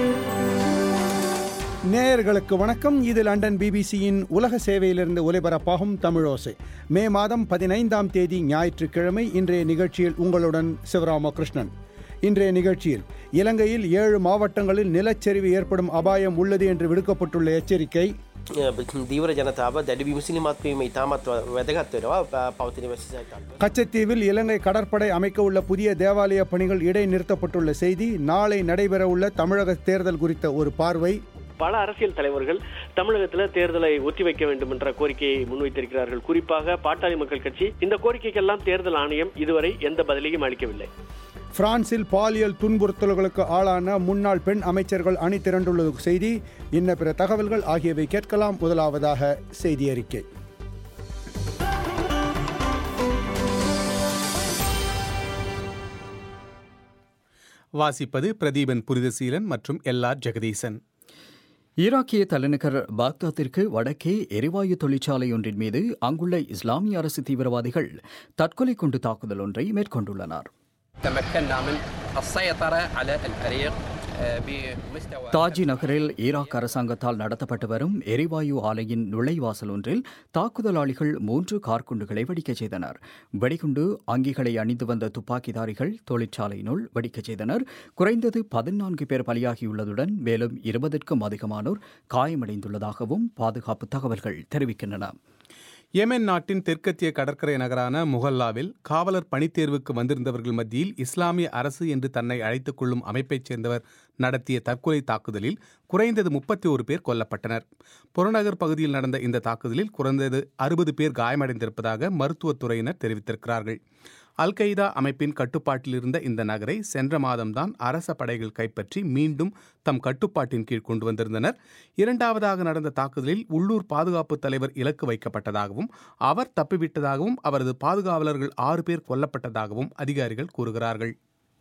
நேயர்களுக்கு வணக்கம் இது லண்டன் பிபிசியின் உலக சேவையிலிருந்து ஒலிபரப்பாகும் தமிழோசை மே மாதம் பதினைந்தாம் தேதி ஞாயிற்றுக்கிழமை இன்றைய நிகழ்ச்சியில் உங்களுடன் சிவராமகிருஷ்ணன் இன்றைய நிகழ்ச்சியில் இலங்கையில் ஏழு மாவட்டங்களில் நிலச்சரிவு ஏற்படும் அபாயம் உள்ளது என்று விடுக்கப்பட்டுள்ள எச்சரிக்கை දීවර ජනතාව දැඩි විමසිලිමත් වීම ඉතාමත් වැදගත් වෙනවා ප- පවතින වැසිසයිතන්ට. கச்சத்தீவில் இலங்கை கடற்படை அமைக்க உள்ள புதிய தேவாலய பணிகள் இடைநிறுத்தப்பட்டுள்ள செய்தி நாளை நடைபெறவுள்ள தமிழக தேர்தல் குறித்த ஒரு பார்வை பல அரசியல் தலைவர்கள் தமிழகத்தில் தேர்தலை ஒத்திவைக்க வேண்டும் என்ற கோரிக்கையை முன்வைத்திருக்கிறார்கள் குறிப்பாக பாட்டாளி மக்கள் கட்சி இந்த கோரிக்கைக்கெல்லாம் தேர்தல் ஆணையம் இதுவரை எந்த பதிலையும் அளிக்கவில்லை பிரான்சில் பாலியல் துன்புறுத்தல்களுக்கு ஆளான முன்னாள் பெண் அமைச்சர்கள் அணி திரண்டுள்ளது செய்தி இன்ன பிற தகவல்கள் ஆகியவை கேட்கலாம் முதலாவதாக செய்தி அறிக்கை வாசிப்பது பிரதீபன் புரிதசீலன் மற்றும் எல்ஆர் ஜெகதீசன் ஈராக்கிய தலைநகர் பாக்தாத்திற்கு வடக்கே எரிவாயு தொழிற்சாலை ஒன்றின் மீது அங்குள்ள இஸ்லாமிய அரசு தீவிரவாதிகள் தற்கொலை குண்டு தாக்குதல் ஒன்றை மேற்கொண்டுள்ளனர் تمكنا من السيطرة على الفريق آه، بمستوى தாஜி நகரில் ஈராக் அரசாங்கத்தால் நடத்தப்பட்டு வரும் எரிவாயு ஆலையின் நுழைவாசல் ஒன்றில் தாக்குதலாளிகள் மூன்று கார்குண்டுகளை வெடிக்கச் செய்தனர் வெடிகுண்டு அங்கிகளை அணிந்து வந்த துப்பாக்கிதாரிகள் தொழிற்சாலையினுள் வெடிக்கச் செய்தனர் குறைந்தது பதினான்கு பேர் பலியாகியுள்ளதுடன் மேலும் இருபதற்கும் அதிகமானோர் காயமடைந்துள்ளதாகவும் பாதுகாப்பு தகவல்கள் தெரிவிக்கின்றன யெமென் நாட்டின் தெற்கத்திய கடற்கரை நகரான முகல்லாவில் காவலர் பணித்தேர்வுக்கு வந்திருந்தவர்கள் மத்தியில் இஸ்லாமிய அரசு என்று தன்னை அழைத்துக் கொள்ளும் அமைப்பைச் சேர்ந்தவர் நடத்திய தற்கொலை தாக்குதலில் குறைந்தது முப்பத்தி ஒரு பேர் கொல்லப்பட்டனர் புறநகர் பகுதியில் நடந்த இந்த தாக்குதலில் குறைந்தது அறுபது பேர் காயமடைந்திருப்பதாக மருத்துவத்துறையினர் தெரிவித்திருக்கிறார்கள் அல் கெய்தா அமைப்பின் கட்டுப்பாட்டில் இருந்த இந்த நகரை சென்ற மாதம்தான் அரச படைகள் கைப்பற்றி மீண்டும் தம் கட்டுப்பாட்டின் கீழ் கொண்டு வந்திருந்தனர் இரண்டாவதாக நடந்த தாக்குதலில் உள்ளூர் பாதுகாப்பு தலைவர் இலக்கு வைக்கப்பட்டதாகவும் அவர் தப்பிவிட்டதாகவும் அவரது பாதுகாவலர்கள் ஆறு பேர் கொல்லப்பட்டதாகவும் அதிகாரிகள் கூறுகிறார்கள்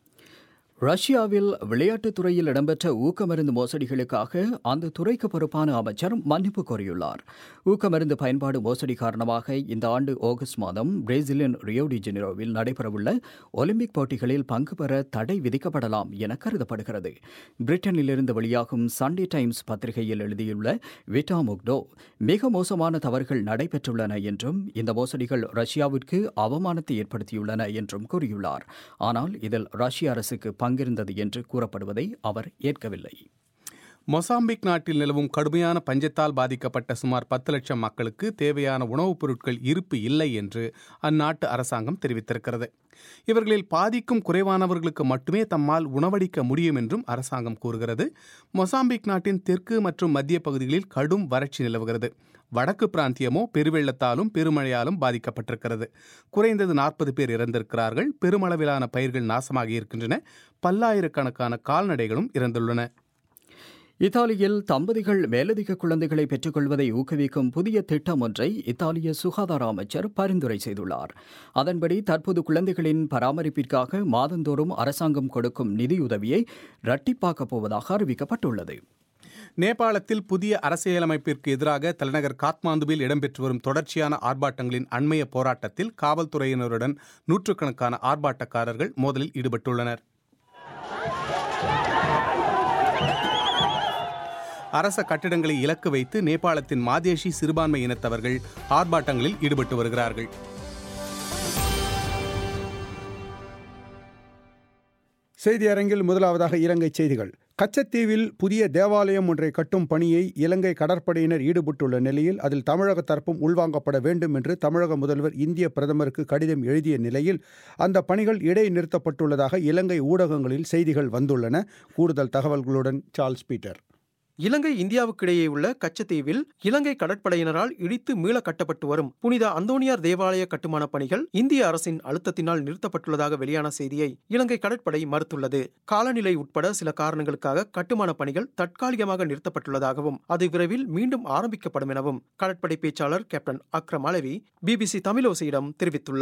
ரஷ்யாவில் விளையாட்டுத் துறையில் இடம்பெற்ற ஊக்கமருந்து மோசடிகளுக்காக அந்த துறைக்கு பொறுப்பான அமைச்சர் மன்னிப்பு கோரியுள்ளார் ஊக்கமருந்து பயன்பாடு மோசடி காரணமாக இந்த ஆண்டு ஆகஸ்ட் மாதம் பிரேசிலின் ரியோ டி ஜெனிரோவில் நடைபெறவுள்ள ஒலிம்பிக் போட்டிகளில் பங்கு பெற தடை விதிக்கப்படலாம் என கருதப்படுகிறது பிரிட்டனிலிருந்து வெளியாகும் சண்டே டைம்ஸ் பத்திரிகையில் எழுதியுள்ள விட்டா முக்டோ மிக மோசமான தவறுகள் நடைபெற்றுள்ளன என்றும் இந்த மோசடிகள் ரஷ்யாவிற்கு அவமானத்தை ஏற்படுத்தியுள்ளன என்றும் கூறியுள்ளார் ஆனால் இதில் ரஷ்ய அரசுக்கு பங்கிருந்தது என்று கூறப்படுவதை அவர் ஏற்கவில்லை மொசாம்பிக் நாட்டில் நிலவும் கடுமையான பஞ்சத்தால் பாதிக்கப்பட்ட சுமார் பத்து லட்சம் மக்களுக்கு தேவையான உணவுப் பொருட்கள் இருப்பு இல்லை என்று அந்நாட்டு அரசாங்கம் தெரிவித்திருக்கிறது இவர்களில் பாதிக்கும் குறைவானவர்களுக்கு மட்டுமே தம்மால் உணவளிக்க முடியும் என்றும் அரசாங்கம் கூறுகிறது மொசாம்பிக் நாட்டின் தெற்கு மற்றும் மத்திய பகுதிகளில் கடும் வறட்சி நிலவுகிறது வடக்கு பிராந்தியமோ பெருவெள்ளத்தாலும் பெருமழையாலும் பாதிக்கப்பட்டிருக்கிறது குறைந்தது நாற்பது பேர் இறந்திருக்கிறார்கள் பெருமளவிலான பயிர்கள் நாசமாகி இருக்கின்றன பல்லாயிரக்கணக்கான கால்நடைகளும் இறந்துள்ளன இத்தாலியில் தம்பதிகள் மேலதிக குழந்தைகளை பெற்றுக்கொள்வதை ஊக்குவிக்கும் புதிய திட்டம் ஒன்றை இத்தாலிய சுகாதார அமைச்சர் பரிந்துரை செய்துள்ளார் அதன்படி தற்போது குழந்தைகளின் பராமரிப்பிற்காக மாதந்தோறும் அரசாங்கம் கொடுக்கும் நிதியுதவியை இரட்டிப்பாக்கப் போவதாக அறிவிக்கப்பட்டுள்ளது நேபாளத்தில் புதிய அரசியலமைப்பிற்கு எதிராக தலைநகர் காத்மாண்டுவில் இடம்பெற்று வரும் தொடர்ச்சியான ஆர்ப்பாட்டங்களின் அண்மைய போராட்டத்தில் காவல்துறையினருடன் நூற்றுக்கணக்கான ஆர்ப்பாட்டக்காரர்கள் மோதலில் ஈடுபட்டுள்ளனர் அரச கட்டிடங்களை இலக்கு வைத்து நேபாளத்தின் மாதேஷி சிறுபான்மை இனத்தவர்கள் ஆர்ப்பாட்டங்களில் ஈடுபட்டு வருகிறார்கள் செய்தி அரங்கில் முதலாவதாக இலங்கை செய்திகள் கச்சத்தீவில் புதிய தேவாலயம் ஒன்றை கட்டும் பணியை இலங்கை கடற்படையினர் ஈடுபட்டுள்ள நிலையில் அதில் தமிழக தரப்பும் உள்வாங்கப்பட வேண்டும் என்று தமிழக முதல்வர் இந்திய பிரதமருக்கு கடிதம் எழுதிய நிலையில் அந்த பணிகள் இடைநிறுத்தப்பட்டுள்ளதாக இலங்கை ஊடகங்களில் செய்திகள் வந்துள்ளன கூடுதல் தகவல்களுடன் சார்ல்ஸ் பீட்டர் இலங்கை இந்தியாவுக்கிடையே உள்ள கச்சத்தீவில் இலங்கை கடற்படையினரால் இடித்து மீள கட்டப்பட்டு வரும் புனித அந்தோனியார் தேவாலய கட்டுமான பணிகள் இந்திய அரசின் அழுத்தத்தினால் நிறுத்தப்பட்டுள்ளதாக வெளியான செய்தியை இலங்கை கடற்படை மறுத்துள்ளது காலநிலை உட்பட சில காரணங்களுக்காக கட்டுமான பணிகள் தற்காலிகமாக நிறுத்தப்பட்டுள்ளதாகவும் அது விரைவில் மீண்டும் ஆரம்பிக்கப்படும் எனவும் கடற்படை பேச்சாளர் கேப்டன் அக்ரம் அலவி பிபிசி தமிழோசையிடம் தெரிவித்துள்ளார்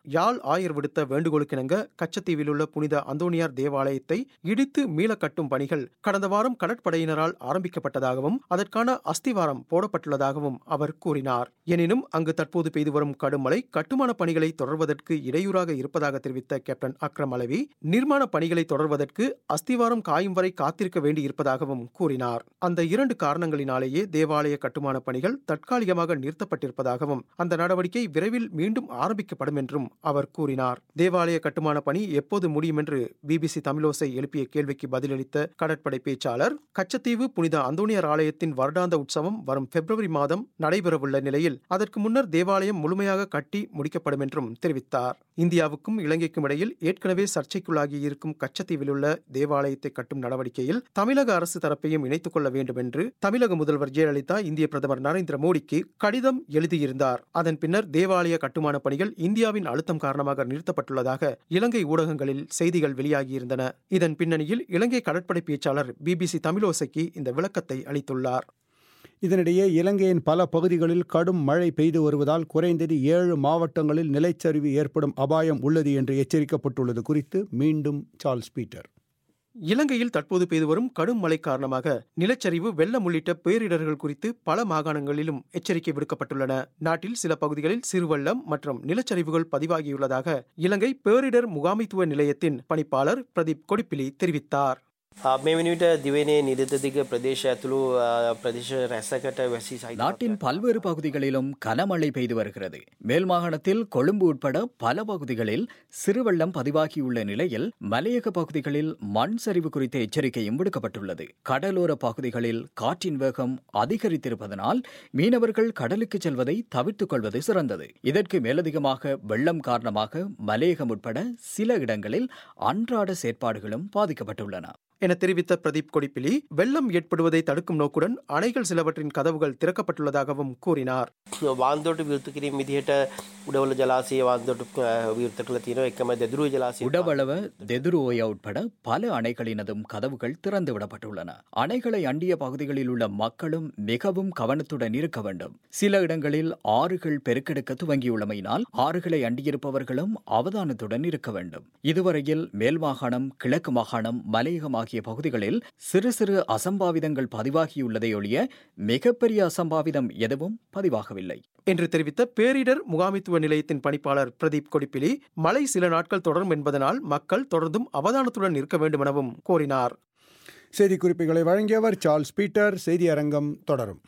யாழ் ஆயர் விடுத்த வேண்டுகோளுக்கிணங்க கச்சத்தீவில் உள்ள புனித அந்தோனியார் தேவாலயத்தை இடித்து மீள கட்டும் பணிகள் கடந்த வாரம் கடற்படையினரால் ஆரம்பிக்கப்பட்டதாகவும் அதற்கான அஸ்திவாரம் போடப்பட்டுள்ளதாகவும் அவர் கூறினார் எனினும் அங்கு தற்போது பெய்து வரும் கடும் மழை கட்டுமான பணிகளை தொடர்வதற்கு இடையூறாக இருப்பதாக தெரிவித்த கேப்டன் அக்ரம் அலவி நிர்மாண பணிகளை தொடர்வதற்கு அஸ்திவாரம் காயும் வரை காத்திருக்க வேண்டியிருப்பதாகவும் கூறினார் அந்த இரண்டு காரணங்களினாலேயே தேவாலய கட்டுமான பணிகள் தற்காலிகமாக நிறுத்தப்பட்டிருப்பதாகவும் அந்த நடவடிக்கை விரைவில் மீண்டும் ஆரம்பிக்கப்படும் என்றும் அவர் கூறினார் தேவாலய கட்டுமான பணி எப்போது முடியும் என்று பிபிசி தமிழோசை எழுப்பிய கேள்விக்கு பதிலளித்த கடற்படை பேச்சாளர் கச்சத்தீவு புனித அந்தோனியர் ஆலயத்தின் வருடாந்த உற்சவம் வரும் பிப்ரவரி மாதம் நடைபெறவுள்ள நிலையில் அதற்கு முன்னர் தேவாலயம் முழுமையாக கட்டி முடிக்கப்படும் என்றும் தெரிவித்தார் இந்தியாவுக்கும் இலங்கைக்கும் இடையில் ஏற்கனவே சர்ச்சைக்குள்ளாகி இருக்கும் கச்சத்தீவில் உள்ள தேவாலயத்தை கட்டும் நடவடிக்கையில் தமிழக அரசு தரப்பையும் இணைத்துக் கொள்ள வேண்டும் என்று தமிழக முதல்வர் ஜெயலலிதா இந்திய பிரதமர் நரேந்திர மோடிக்கு கடிதம் எழுதியிருந்தார் அதன் பின்னர் தேவாலய கட்டுமான பணிகள் இந்தியாவின் அழுத்தம் காரணமாக நிறுத்தப்பட்டுள்ளதாக இலங்கை ஊடகங்களில் செய்திகள் வெளியாகியிருந்தன இதன் பின்னணியில் இலங்கை கடற்படை பேச்சாளர் பிபிசி தமிழோசைக்கு இந்த விளக்கத்தை அளித்துள்ளார் இதனிடையே இலங்கையின் பல பகுதிகளில் கடும் மழை பெய்து வருவதால் குறைந்தது ஏழு மாவட்டங்களில் நிலச்சரிவு ஏற்படும் அபாயம் உள்ளது என்று எச்சரிக்கப்பட்டுள்ளது குறித்து மீண்டும் சார்ல்ஸ் பீட்டர் இலங்கையில் தற்போது பெய்து வரும் கடும் மழை காரணமாக நிலச்சரிவு வெள்ளம் உள்ளிட்ட பேரிடர்கள் குறித்து பல மாகாணங்களிலும் எச்சரிக்கை விடுக்கப்பட்டுள்ளன நாட்டில் சில பகுதிகளில் சிறுவெள்ளம் மற்றும் நிலச்சரிவுகள் பதிவாகியுள்ளதாக இலங்கை பேரிடர் முகாமைத்துவ நிலையத்தின் பணிப்பாளர் பிரதீப் கொடிப்பிலி தெரிவித்தார் මේ වනිට දිවනේ නිරතදික ප්‍රදේශ ඇතුළු ප්‍රදේශ රැසකට වැසි සහිත நாட்டின் பல்வேறு பகுதிகளிலும் கனமழை பெய்து வருகிறது மேல் மாகாணத்தில் கொழும்பு உட்பட பல பகுதிகளில் சிறுவெள்ளம் பதிவாகியுள்ள நிலையில் மலையக பகுதிகளில் மண் சரிவு குறித்த எச்சரிக்கையும் விடுக்கப்பட்டுள்ளது கடலோர பகுதிகளில் காற்றின் வேகம் அதிகரித்திருப்பதனால் மீனவர்கள் கடலுக்கு செல்வதை தவிர்த்துக் கொள்வது சிறந்தது இதற்கு மேலதிகமாக வெள்ளம் காரணமாக மலையகம் உட்பட சில இடங்களில் அன்றாட செயற்பாடுகளும் பாதிக்கப்பட்டுள்ளன என தெரிவித்த பிரதீப் கொடிப்பிலி வெள்ளம் ஏற்படுவதை தடுக்கும் நோக்குடன் அணைகள் சிலவற்றின் கதவுகள் திறக்கப்பட்டுள்ளதாகவும் கூறினார் වාන්දෝට විවෘත කිරීම විදිහට උඩවල ජලාසය වාන්දෝට විවෘත කළ තියෙන එකම දෙදුරුව ජලාසය உடவளவ தெதுருவோயா உட்பட பல அணைகளினதும் கதவுகள் திறந்து விடப்பட்டுள்ளன அணைகளை அண்டிய பகுதிகளில் உள்ள மக்களும் மிகவும் கவனத்துடன் இருக்க வேண்டும் சில இடங்களில் ஆறுகள் பெருக்கெடுக்க துவங்கியுள்ளமையினால் ஆறுகளை அண்டியிருப்பவர்களும் அவதானத்துடன் இருக்க வேண்டும் இதுவரையில் மேல் மாகாணம் கிழக்கு மாகாணம் மலையகம் ஆகிய பகுதிகளில் சிறு சிறு அசம்பாவிதங்கள் பதிவாகியுள்ளதை ஒழிய மிகப்பெரிய அசம்பாவிதம் எதுவும் பதிவாகவில்லை என்று தெரிவித்த பேரிடர் முகாமைத்துவ நிலையத்தின் பணிப்பாளர் பிரதீப் கொடிப்பிலி மழை சில நாட்கள் தொடரும் என்பதனால் மக்கள் தொடர்ந்தும் அவதானத்துடன் இருக்க வேண்டும் எனவும் கோரினார் செய்திக்குறிப்புகளை வழங்கியவர் சார்ல்ஸ் பீட்டர் செய்தி அரங்கம் தொடரும்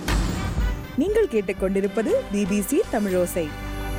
நீங்கள் கேட்டுக்கொண்டிருப்பது பிபிசி தமிழோசை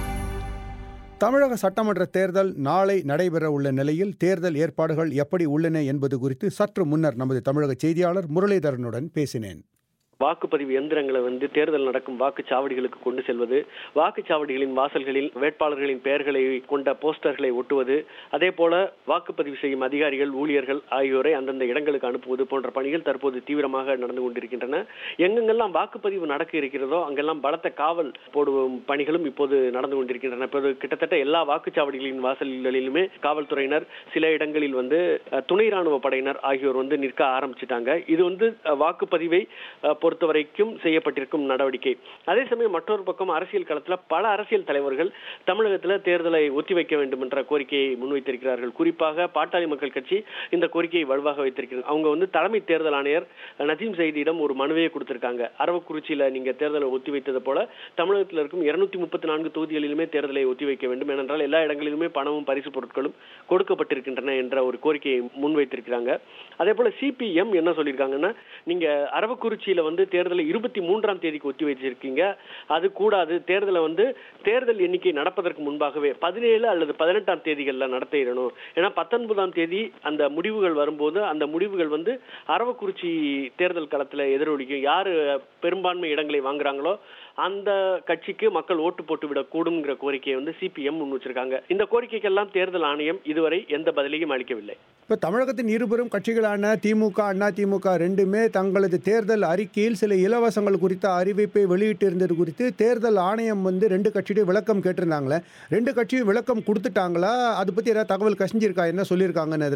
தமிழக சட்டமன்ற தேர்தல் நாளை நடைபெற உள்ள நிலையில் தேர்தல் ஏற்பாடுகள் எப்படி உள்ளன என்பது குறித்து சற்று முன்னர் நமது தமிழக செய்தியாளர் முரளிதரனுடன் பேசினேன் வாக்குப்பதிவு எந்திரங்களை வந்து தேர்தல் நடக்கும் வாக்குச்சாவடிகளுக்கு கொண்டு செல்வது வாக்குச்சாவடிகளின் வாசல்களில் வேட்பாளர்களின் பெயர்களை கொண்ட போஸ்டர்களை ஒட்டுவது அதே போல வாக்குப்பதிவு செய்யும் அதிகாரிகள் ஊழியர்கள் ஆகியோரை அந்தந்த இடங்களுக்கு அனுப்புவது போன்ற பணிகள் தற்போது தீவிரமாக நடந்து கொண்டிருக்கின்றன எங்கெங்கெல்லாம் வாக்குப்பதிவு நடக்க இருக்கிறதோ அங்கெல்லாம் பலத்த காவல் போடும் பணிகளும் இப்போது நடந்து கொண்டிருக்கின்றன இப்போது கிட்டத்தட்ட எல்லா வாக்குச்சாவடிகளின் வாசல்களிலுமே காவல்துறையினர் சில இடங்களில் வந்து அஹ், துணை ராணுவ படையினர் ஆகியோர் வந்து நிற்க ஆரம்பிச்சிட்டாங்க இது வந்து அஹ், வாக்குப்பதிவை அஹ், பொறுத்த வரைக்கும் செய்யப்பட்டிருக்கும் நடவடிக்கை அதே சமயம் மற்றொரு பக்கம் அரசியல் களத்துல பல அரசியல் தலைவர்கள் தமிழகத்துல தேர்தலை ஒத்திவைக்க வேண்டும் என்ற கோரிக்கையை முன்வைத்திருக்கிறார்கள் குறிப்பாக பாட்டாளி மக்கள் கட்சி இந்த கோரிக்கையை வலுவாக வைத்திருக்கிறது அவங்க வந்து தலைமை தேர்தல் ஆணையர் நஜீம் செய்தியிடம் ஒரு மனுவையை கொடுத்திருக்காங்க அரவக்குறிச்சியில நீங்க தேர்தலை ஒத்திவைத்தது போல தமிழகத்தில் இருக்கும் இருநூத்தி முப்பத்தி நான்கு தொகுதிகளிலுமே தேர்தலை ஒத்திவைக்க வேண்டும் ஏனென்றால் எல்லா இடங்களிலுமே பணமும் பரிசு பொருட்களும் கொடுக்கப்பட்டிருக்கின்றன என்ற ஒரு கோரிக்கையை முன்வைத்திருக்கிறாங்க அதே போல சிபிஎம் என்ன சொல்லியிருக்காங்கன்னா நீங்க அரவக்குறிச்சியில வந்து தேர்தலை இருபத்தி மூன்றாம் தேதிக்கு ஒத்தி வச்சிருக்கீங்க அது கூடாது தேர்தலை வந்து தேர்தல் எண்ணிக்கை நடப்பதற்கு முன்பாகவே பதினேழு அல்லது பதினெட்டாம் தேதிகளில் நடத்திடணும் ஏன்னா பத்தொன்பதாம் தேதி அந்த முடிவுகள் வரும்போது அந்த முடிவுகள் வந்து அரவக்குறிச்சி தேர்தல் களத்துல எதிரொலிக்கும் யாரு பெரும்பான்மை இடங்களை வாங்குறாங்களோ அந்த கட்சிக்கு மக்கள் ஓட்டு போட்டு விடக்கூடும்ங்கிற கோரிக்கையை வந்து சிபிஎம் முன் வச்சிருக்காங்க இந்த கோரிக்கைக்கெல்லாம் தேர்தல் ஆணையம் இதுவரை எந்த பதிலையும் அளிக்கவில்லை இப்போ தமிழகத்தின் இருபெரும் கட்சிகளான திமுக அண்ணா திமுக ரெண்டுமே தங்களது தேர்தல் அறிக்கையில் சில இலவசங்கள் குறித்த அறிவிப்பை வெளியிட்டிருந்தது குறித்து தேர்தல் ஆணையம் வந்து ரெண்டு கட்சியும் விளக்கம் கேட்டிருந்தாங்களே ரெண்டு கட்சியும் விளக்கம் கொடுத்துட்டாங்களா அதை பற்றி ஏதாவது தகவல் கசிஞ்சிருக்கா என்ன சொல்லியிருக்காங்கன்னு அதில் அஹ்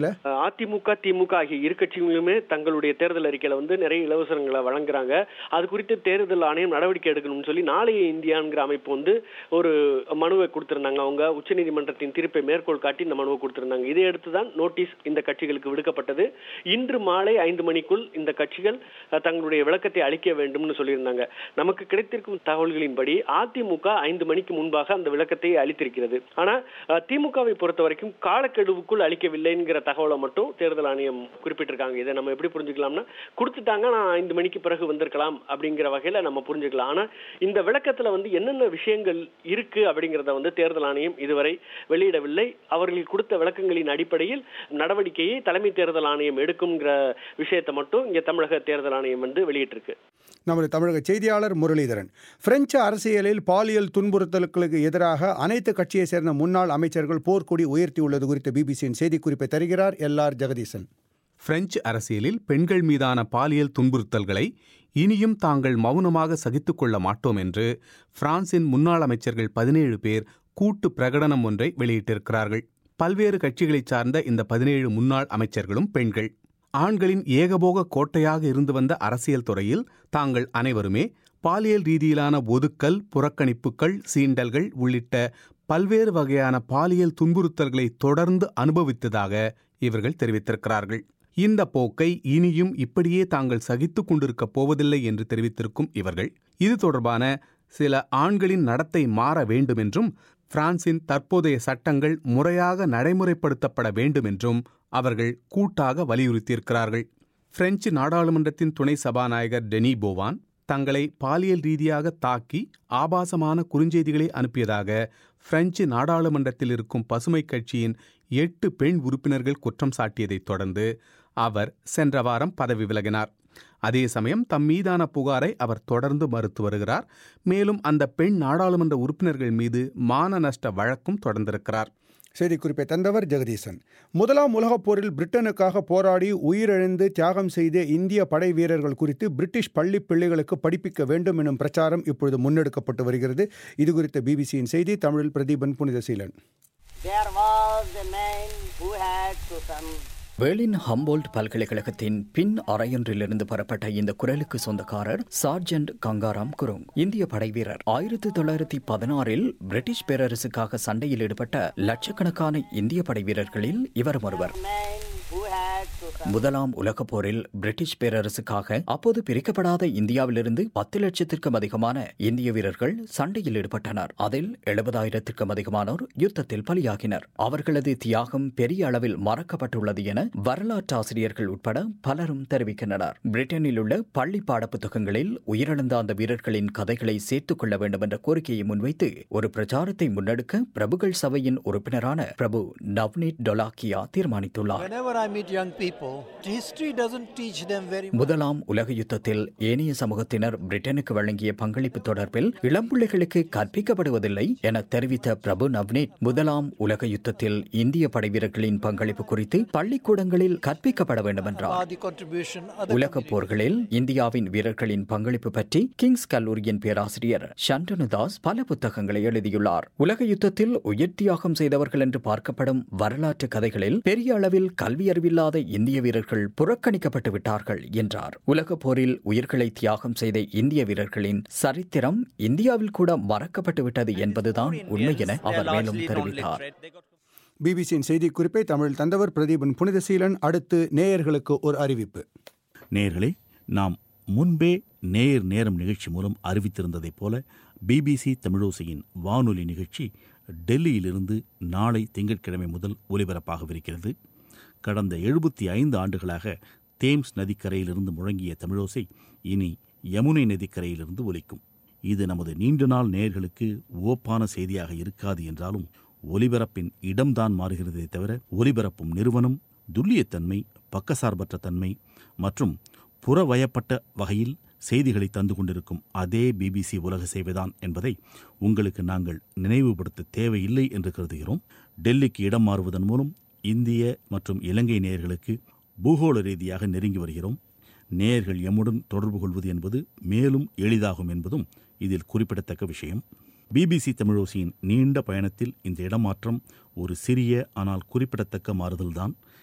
அதிமுக திமுக ஆகிய இரு கட்சிகளுமே தங்களுடைய தேர்தல் அறிக்கையில வந்து நிறைய இலவசங்களை வழங்குறாங்க அது குறித்து தேர்தல் ஆணையம் நடவடிக்கை எடுக்கணும்னு சொல்லி நாளைய இந்தியாங்கிற அமைப்பு வந்து ஒரு மனுவை கொடுத்திருந்தாங்க அவங்க உச்சநீதிமன்றத்தின் தீர்ப்பை மேற்கோள் காட்டி இந்த மனுவை கொடுத்திருந்தாங்க இதை அடுத்து தான் நோட்டீஸ் இந்த கட்சிகளுக்கு விடுக்கப்பட்டது இன்று மாலை ஐந்து மணிக்குள் இந்த கட்சிகள் அஹ், தங்களுடைய விளக்கத்தை அளிக்க வேண்டும்னு சொல்லியிருந்தாங்க நமக்கு கிடைத்திருக்கும் தகவல்களின்படி அதிமுக ஐந்து மணிக்கு முன்பாக அந்த விளக்கத்தை அளித்திருக்கிறது ஆனா அஹ், திமுகவை பொறுத்த வரைக்கும் காலக்கெடுவுக்குள் அளிக்கவில்லைங்கிற தகவலை மட்டும் தேர்தல் ஆணையம் குறிப்பிட்டிருக்காங்க இதை நம்ம எப்படி புரிஞ்சுக்கலாம்னா கொடுத்துட்டாங்க நான் ஐந்து மணிக்கு பிறகு வந்திருக்கலாம் அப்படிங்கிற வகையில நம்ம புரிஞ்சுக்கலாம் ஆனா இந்த விளக்கத்துல வந்து என்னென்ன விஷயங்கள் இருக்கு அப்படிங்கிறத வந்து தேர்தல் ஆணையம் இதுவரை வெளியிடவில்லை அவர்கள் கொடுத்த விளக்கங்களின் அடிப்படையில் நடவடிக்கையை தலைமை தேர்தல் ஆணையம் எடுக்குங்கிற விஷயத்தை மட்டும் இங்க தமிழக தேர்தல் ஆணையம் வந்து வெளியிட்டிருக்கு நமது தமிழக செய்தியாளர் முரளிதரன் பிரெஞ்சு அரசியலில் பாலியல் துன்புறுத்தல்களுக்கு எதிராக அனைத்து கட்சியை சேர்ந்த முன்னாள் அமைச்சர்கள் போர்க்கொடி உயர்த்தியுள்ளது குறித்த பிபிசியின் செய்திக்குறிப்பை தருகிறார் எல் ஆர் ஜெகதீசன் பிரெஞ்சு அரசியலில் பெண்கள் மீதான பாலியல் துன்புறுத்தல்களை இனியும் தாங்கள் மௌனமாக சகித்துக் கொள்ள மாட்டோம் என்று பிரான்சின் முன்னாள் அமைச்சர்கள் பதினேழு பேர் கூட்டு பிரகடனம் ஒன்றை வெளியிட்டிருக்கிறார்கள் பல்வேறு கட்சிகளைச் சார்ந்த இந்த பதினேழு முன்னாள் அமைச்சர்களும் பெண்கள் ஆண்களின் ஏகபோக கோட்டையாக இருந்து வந்த அரசியல் துறையில் தாங்கள் அனைவருமே பாலியல் ரீதியிலான ஒதுக்கல் புறக்கணிப்புகள் சீண்டல்கள் உள்ளிட்ட பல்வேறு வகையான பாலியல் துன்புறுத்தல்களை தொடர்ந்து அனுபவித்ததாக இவர்கள் தெரிவித்திருக்கிறார்கள் இந்த போக்கை இனியும் இப்படியே தாங்கள் சகித்துக் கொண்டிருக்கப் போவதில்லை என்று தெரிவித்திருக்கும் இவர்கள் இது தொடர்பான சில ஆண்களின் நடத்தை மாற வேண்டும் என்றும் பிரான்சின் தற்போதைய சட்டங்கள் முறையாக நடைமுறைப்படுத்தப்பட வேண்டும் என்றும் அவர்கள் கூட்டாக வலியுறுத்தியிருக்கிறார்கள் பிரெஞ்சு நாடாளுமன்றத்தின் துணை சபாநாயகர் டெனி போவான் தங்களை பாலியல் ரீதியாக தாக்கி ஆபாசமான குறுஞ்செய்திகளை அனுப்பியதாக பிரெஞ்சு நாடாளுமன்றத்தில் இருக்கும் பசுமை கட்சியின் எட்டு பெண் உறுப்பினர்கள் குற்றம் சாட்டியதைத் தொடர்ந்து அவர் சென்ற வாரம் பதவி விலகினார் அதே சமயம் தம் மீதான புகாரை அவர் தொடர்ந்து மறுத்து வருகிறார் மேலும் அந்த பெண் நாடாளுமன்ற உறுப்பினர்கள் மீது மான நஷ்ட வழக்கும் தொடர்ந்திருக்கிறார் செய்திக்குறிப்பை தந்தவர் ஜெகதீசன் முதலாம் உலகப் போரில் பிரிட்டனுக்காக போராடி உயிரிழந்து தியாகம் செய்த இந்திய படை வீரர்கள் குறித்து பிரிட்டிஷ் பள்ளி பிள்ளைகளுக்கு படிப்பிக்க வேண்டும் எனும் பிரச்சாரம் இப்பொழுது முன்னெடுக்கப்பட்டு வருகிறது இது குறித்த பிபிசியின் செய்தி தமிழில் Pratheepan Punithaseelan There was a man who had to some Berlin Humboldt பல்கலைக்கழகத்தின் பின் அறையொன்றிலிருந்து பெறப்பட்ட இந்த குரலுக்கு சொந்தக்காரர் சார்ஜென்ட் கங்காராம் குருங் இந்திய படைவீரர் ஆயிரத்தி தொள்ளாயிரத்தி பதினாறில் பிரிட்டிஷ் பேரரசுக்காக சண்டையில் ஈடுபட்ட லட்சக்கணக்கான இந்திய படைவீரர்களில் இவரும் ஒருவர் man who had to some முதலாம் உலகப் போரில் பிரிட்டிஷ் பேரரசுக்காக அப்போது பிரிக்கப்படாத இந்தியாவிலிருந்து பத்து லட்சத்திற்கும் அதிகமான இந்திய வீரர்கள் சண்டையில் ஈடுபட்டனர் அதில் எழுபதாயிரத்திற்கும் அதிகமானோர் யுத்தத்தில் பலியாகினர் அவர்களது தியாகம் பெரிய அளவில் மறக்கப்பட்டுள்ளது என வரலாற்று ஆசிரியர்கள் உட்பட பலரும் தெரிவிக்கின்றனர் பிரிட்டனில் உள்ள பள்ளி பாடப்புத்தகங்களில் உயிரிழந்த அந்த வீரர்களின் கதைகளை சேர்த்துக் கொள்ள வேண்டும் என்ற கோரிக்கையை முன்வைத்து ஒரு பிரச்சாரத்தை முன்னெடுக்க பிரபுகள் சபையின் உறுப்பினரான பிரபு Navneet டொலாக்கியா தீர்மானித்துள்ளார் Whenever I meet young people, history doesn't teach them very much. முதலாம் உலக யுத்தத்தில் ஏனைய சமூகத்தினர் பிரிட்டனுக்கு வழங்கிய பங்களிப்பு தொடர்பில் இளம்பிள்ளைகளுக்கு கற்பிக்கப்படுவதில்லை என தெரிவித்த பிரபு நவ்னீத் முதலாம் உலக யுத்தத்தில் இந்திய படைவீரர்களின் பங்களிப்பு குறித்து பள்ளிக்கூடங்களில் கற்பிக்கப்பட வேண்டும் என்றார் About the contribution other உலகப் போர்களில் இந்தியாவின் வீரர்களின் பங்களிப்பு பற்றி கிங்ஸ் கல்லூரியின் பேராசிரியர் சண்டனுதாஸ் பல புத்தகங்களை எழுதியுள்ளார் உலக யுத்தத்தில் உயிர் தியாகம் செய்தவர்கள் என்று பார்க்கப்படும் வரலாற்று கதைகளில் பெரிய அளவில் கல்வியறிவில்லாத இந்திய வீரர்கள் புறக்கணிக்கப்பட்டு விட்டார்கள் என்றார் உலகப் போரில் உயிர்களை தியாகம் செய்த இந்திய வீரர்களின் சரித்திரம் இந்தியாவில் கூட மறக்கப்பட்டு விட்டது என்பதுதான் உண்மை என அவர் மேலும் தெரிவித்தார் பிபிசியின் செய்திக்குறிப்பை தமிழில் தந்தவர் பிரதீபன் புனிதசீலன் அடுத்து நேயர்களுக்கு ஒரு அறிவிப்பு நேயர்களே நாம் முன்பே நேர் நேரம் நிகழ்ச்சி மூலம் அறிவித்திருந்ததைப் போல பிபிசி தமிழோசையின் வானொலி நிகழ்ச்சி டெல்லியிலிருந்து நாளை திங்கட்கிழமை முதல் ஒலிபரப்பாகவிருக்கிறது கடந்த எழுபத்தி ஐந்து ஆண்டுகளாக தேம்ஸ் நதிக்கரையிலிருந்து முழங்கிய தமிழோசை இனி யமுனை நதிக்கரையிலிருந்து ஒலிக்கும் இது நமது நீண்ட நாள் நேயர்களுக்கு ஓப்பான செய்தியாக இருக்காது என்றாலும் ஒலிபரப்பின் இடம்தான் மாறுகிறதே தவிர ஒலிபரப்பும் நிறுவனம் துல்லியத்தன்மை பக்கசார்பற்ற தன்மை மற்றும் புறவயப்பட்ட வகையில் செய்திகளை தந்து கொண்டிருக்கும் அதே பிபிசி உலக சேவைதான் என்பதை உங்களுக்கு நாங்கள் நினைவுபடுத்த தேவையில்லை என்று கருதுகிறோம் டெல்லிக்கு இடம் மாறுவதன் மூலம் இந்திய மற்றும் இலங்கை நேயர்களுக்கு பூகோள ரீதியாக நெருங்கி வருகிறோம் நேயர்கள் எம்முடன் தொடர்பு கொள்வது என்பது மேலும் எளிதாகும் என்பதும் இதில் குறிப்பிடத்தக்க விஷயம் பிபிசி தமிழோசியின் நீண்ட பயணத்தில் இந்த இடமாற்றம் ஒரு சிறிய ஆனால் குறிப்பிடத்தக்க மாறுதல்தான்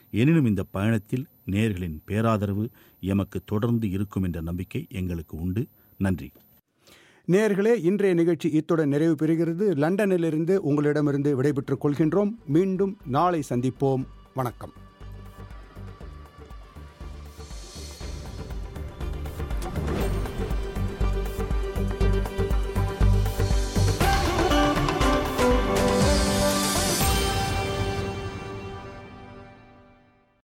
எனினும் இந்த பயணத்தில் நேயர்களின் பேராதரவு எமக்கு தொடர்ந்து இருக்கும் என்ற நம்பிக்கை எங்களுக்கு உண்டு நன்றி நேர்களே இன்றைய நிகழ்ச்சி இத்துடன் நிறைவு பெறுகிறது லண்டனிலிருந்து உங்களிடமிருந்து விடைபெற்றுக் கொள்கின்றோம் மீண்டும் நாளை சந்திப்போம் வணக்கம்